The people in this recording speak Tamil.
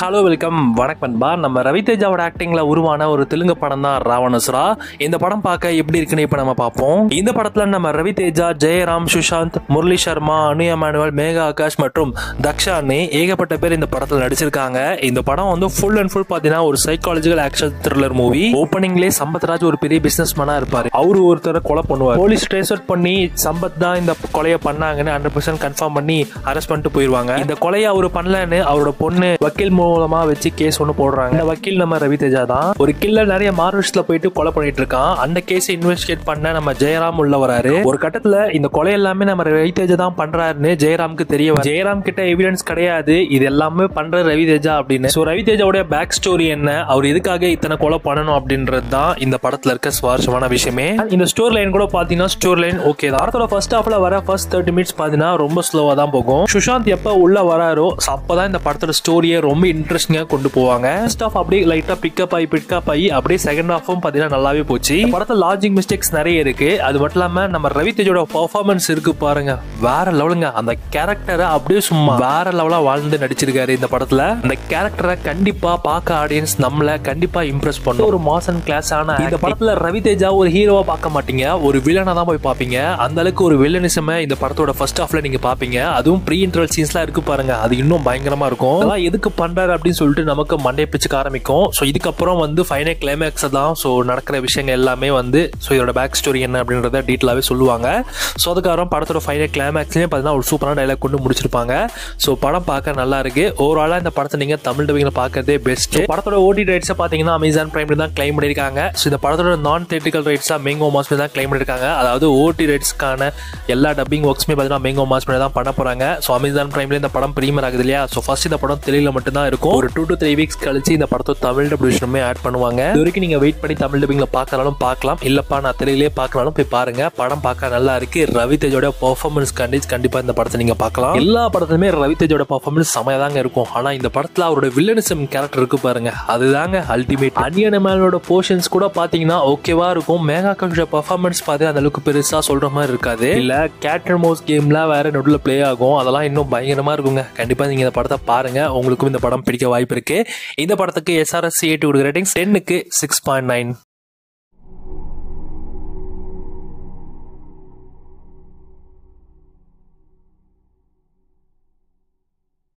ஹலோ வெல்கம் வணக்கம் நண்பா நம்ம ரவிதேஜாவோட ஆக்டிங்ல உருவான ஒரு தெலுங்கு படம் தான் ராவணசுரா இந்த படம் பார்க்க எப்படி இருக்குன்னு இப்ப நம்ம பார்ப்போம் இந்த படத்துல நம்ம ரவிதேஜா ஜெயராம் சுஷாந்த் முரளி சர்மா அனு எமானுவல் மேகா ஆகாஷ் மற்றும் தக்ஷான்னு ஏகப்பட்ட பேர் இந்த படத்துல நடிச்சிருக்காங்க இந்த படம் வந்து ஃபுல் அண்ட் ஃபுல் பாத்தீங்கன்னா ஒரு சைக்காலஜிக்கல் ஆக்ஷன் த்ரில்லர் மூவி ஓப்பனிங்லேயே சம்பத்ராஜ் ஒரு பெரிய பிசினஸ் மேனா இருப்பாரு அவரு ஒருத்தரை கொலை பண்ணுவார் போலீஸ் ட்ரேஸ் பண்ணி சம்பத் தான் இந்த கொலையை பண்ணாங்கன்னு ஹண்ட்ரட் பர்சன்ட் கன்ஃபார்ம் பண்ணி அரெஸ்ட் பண்ணிட்டு போயிருவாங்க இந்த கொலையை அவரு பண்ணலன்னு அவரோட பொண்ணு வக்கீல் மூலமா வச்சு கேஸ் ஒன்று போடுறாங்க இந்த வக்கீல் நம்ம ரவிதேஜா தான் ஒரு கில்லர் நிறைய மார்வெஸ்ட்ல போயிட்டு கொலை பண்ணிட்டு இருக்கான் அந்த கேஸ் இன்வெஸ்டிகேட் பண்ண நம்ம ஜெயராம் உள்ள வராரு ஒரு கட்டத்துல இந்த கொலை எல்லாமே நம்ம ரவிதேஜா தான் பண்றாருன்னு ஜெயராம்க்கு தெரிய வரும். ஜெயராம் கிட்ட எவிடன்ஸ் கிடையாது இது எல்லாமே பண்ற ரவிதேஜா அப்படின்னு ஸோ ரவிதேஜாவுடைய பேக் ஸ்டோரி என்ன அவர் எதுக்காக இத்தனை கொலை பண்ணணும் அப்படின்றது தான் இந்த படத்துல இருக்க சுவாரஸ்யமான விஷயமே இந்த ஸ்டோரி லைன் கூட பாத்தீங்கன்னா ஸ்டோரி லைன் ஓகே தான் படத்தோட ஃபர்ஸ்ட் ஹாஃப்ல வர ஃபர்ஸ்ட் தேர்ட்டி மினிட்ஸ் பாத்தீங்கன்னா ரொம்ப ஸ்லோவா தான் போகும் சுஷாந்த் எப்ப உள்ள வராரோ so அப்பதான் இந்த படத்தோட ஸ்டோரியை ரொம்ப இன்ட்ரெஸ்டிங்கா கொண்டு போவாங்க ஃபர்ஸ்ட் ஹாஃப் அப்படியே லைட்டா பிக்கப் ஆகி பிக்கப் ஆகி அப்படியே செகண்ட் ஹாஃபும் பாத்தீங்கன்னா நல்லாவே போச்சு இந்த படத்துல லாஜிக் மிஸ்டேக்ஸ் நிறைய இருக்கு அது மட்டும் இல்லாம நம்ம ரவிதேஜோட பர்ஃபார்மன்ஸ் இருக்கு பாருங்க வேற லெவலுங்க அந்த கேரக்டரை அப்படியே சும்மா வேற லெவலா வாழ்ந்து நடிச்சிருக்காரு இந்த படத்துல அந்த கேரக்டரை கண்டிப்பா பார்க்க ஆடியன்ஸ் நம்மள கண்டிப்பா இம்ப்ரெஸ் பண்ணும் ஒரு மாசன் கிளாஸ் ஆன இந்த படத்துல ரவிதேஜா ஒரு ஹீரோவா பார்க்க மாட்டீங்க ஒரு வில்லனா தான் போய் பாப்பீங்க அந்த அளவுக்கு ஒரு வில்லனிசம இந்த படத்தோட ஃபர்ஸ்ட் ஹாஃப்ல நீங்க பாப்பீங்க அதுவும் ப்ரீ இன்டர்வல் சீன்ஸ்லாம் இருக்கு பாருங்க அது இன்னும் பயங்கரமா இருக்கும் அதெல்லாம் எதுக்கு பண்றாரு அப்படின்னு சொல்லிட்டு நமக்கு மண்டே பிச்சுக்க ஆரம்பிக்கும் ஸோ இதுக்கப்புறம் வந்து ஃபைனல் கிளைமேக்ஸ் தான் ஸோ நடக்கிற விஷயங்கள் எல்லாமே வந்து ஸோ இதோட பேக் ஸ்டோரி என்ன அப்படின்றத டீட்டெயிலாகவே சொல்லுவாங்க ஸோ அதுக்கப்புறம் படத்தோட ஃபைனல் கிளைமேக்ஸ்லேயும் பார்த்தீங்கன்னா ஒரு சூப்பரான டைலாக் கொண்டு முடிச்சிருப்பாங்க ஸோ படம் பார்க்க நல்லா இருக்கு ஓவராலாக இந்த படத்தை நீங்கள் தமிழ் டபிங்கில் பார்க்கறதே பெஸ்ட் படத்தோட ஓடி ரைட்ஸை பார்த்தீங்கன்னா அமேசான் பிரைம் தான் கிளைம் பண்ணியிருக்காங்க ஸோ இந்த படத்தோட நான் தேட்டிக்கல் ரைட்ஸாக மேங்கோ மாஸ்மே தான் கிளைம் பண்ணியிருக்காங்க அதாவது ஓடி ரைட்ஸ்க்கான எல்லா டப்பிங் ஒர்க்ஸுமே பார்த்தீங்கன்னா மேங்கோ மாஸ்மே தான் பண்ண போகிறாங்க ஸோ அமேசான் பிரைம்ல இந்த படம் ப்ரீமியர் ஆகுது இல்லையா ஸோ ஃபர்ஸ்ட் இந்த படம் தெலுங்குல மட்டும்தான் இருக்கும் ஒரு டூ டு த்ரீ வீக்ஸ் கழிச்சு இந்த படத்தை தமிழ் டபிள்யூஷனுமே ஆட் பண்ணுவாங்க இது வரைக்கும் நீங்க வெயிட் பண்ணி தமிழ் டப்பிங்ல பார்க்கறாலும் பார்க்கலாம் இல்லப்பா நான் தெலுங்குலேயே பார்க்கறாலும் போய் பாருங்க படம் பார்க்க நல்லா இருக்கு ரவி தேஜோட பெர்ஃபார்மன்ஸ் கண்டிச்சு கண்டிப்பா இந்த படத்தை நீங்க பார்க்கலாம் எல்லா படத்துலயுமே ரவி தேஜோட பெர்ஃபார்மன்ஸ் செமையா தாங்க இருக்கும் ஆனா இந்த படத்துல அவரோட வில்லனிசம் கேரக்டர் இருக்கு பாருங்க அதுதாங்க அல்டிமேட் அன்னியன் மேனோட போர்ஷன்ஸ் கூட பாத்தீங்கன்னா ஓகேவா இருக்கும் மேகா கஷோட பெர்ஃபார்மன்ஸ் பார்த்து அந்த அளவுக்கு பெருசா சொல்ற மாதிரி இருக்காது இல்ல கேட்டர் மோஸ் கேம்ல வேற நடுவில் ப்ளே ஆகும் அதெல்லாம் இன்னும் பயங்கரமா இருக்குங்க கண்டிப்பா நீங்க இந்த படத்தை பாருங்க உங்களுக்கும் இந்த படம் பிடிக்க வாய்ப்பு இருக்கு இந்த படத்துக்கு எஸ்ஆர்எஸ் ஏ டூ ரேட்டிங்ஸ் டென்னுக்கு சிக்ஸ் பாயிண்ட் நைன்